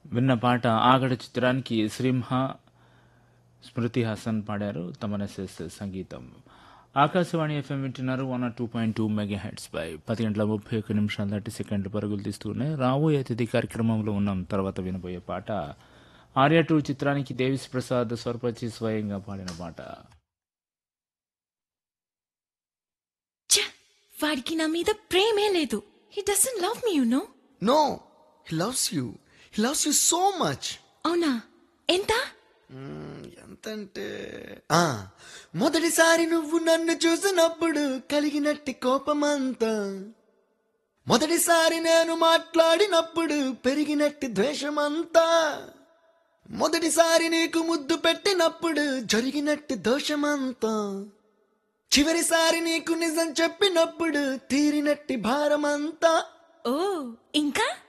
విన్న పాట ఆగడ చిత్రానికి శ్రీంహ స్మృతి హాసన్ పాడారు తమనెస్ఎస్ సంగీతం ఆకాశవాణి ఎఫ్ఎం వింటున్నారు one two point two mega heads పై పది గంటల ముప్పై ఒక్క నిమిషాల దాటి సెకండ్లు పరుగులు తీస్తూనే రాబోయే అతిథి కార్యక్రమంలో ఉన్నాం తర్వాత వినబోయే పాట ఆర్య టూ చిత్రానికి దేవిస్ ప్రసాద్ స్వరపరిచి స్వయంగా పాడిన పాట ఛ! వాడికి నా మీద ప్రేమే లేదు he doesn't love me you know no he loves you he loves you so much అవునా ఎంత ఎంతంటే ఆ, మొదటిసారి నువ్వు నన్ను చూసినప్పుడు కలిగినట్టి కోపమంతా మొదటిసారి నేను మాట్లాడినప్పుడు పెరిగినట్టి ద్వేషమంతా మొదటిసారి నీకు ముద్దు పెట్టినప్పుడు జరిగినట్టి దోషమంతా చివరిసారి నీకు నిజం చెప్పినప్పుడు తీరినట్టి భారమంతా ఓ ఇంకా